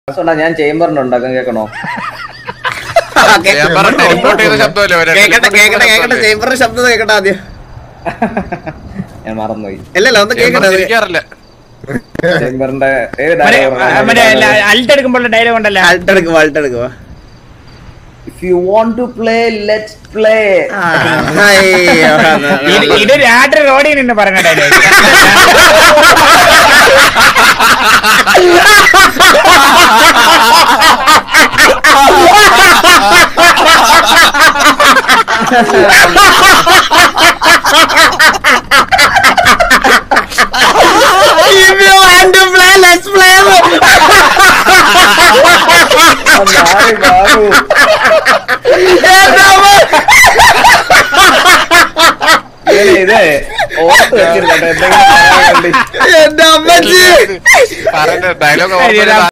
വാസുണ്ണാ, ഞാൻ ചേംബറിന് ഉണ്ടാക്കാൻ കേൾക്കണോ ഞാൻ പറഞ്ഞ ടെലിപ്പോർട്ട് ചെയ്ത ശബ്ദമല്ലേ വരാ കേക്കട്ടെ കേക്കട്ടെ കേക്കട്ടെ ചേമ്പറിന്റെ ശബ്ദം കേക്കട്ടെ ആദ്യം ഞാൻ മറന്നുപോയി അല്ലല്ല ഒന്ന് കേക്കട്ടെ അത്. ഇരിക്കാറില്ല ചേംബറിന്റെ ഏത് മറ്റേ dialogue ആ, ആണ്? മറ്റേ അൾട്ട് എടുക്കുമ്പോൾ ഡയലോഗ് ഉണ്ടല്ലോ അൾട്ട് എടുക്കുവാ അൾട്ട് എടുക്കുവാ If you want to play, let's play. അയ്യോ, ഇത് ഇത് രാത്രി റോഡിൽ നിന്ന് പറഞ്ഞ dialogue If you want to play, let's play. ആ, മാറി, മാറൂ. ഇങ്ങനെ ഇത് ഓർത്ത് വെച്ചിരുന്നോട്ടെ എന്തെങ്കിലും പറയാൻ വേണ്ടി എന്റെ അമ്മച്ചി പറഞ്ഞ ഡയലോഗ്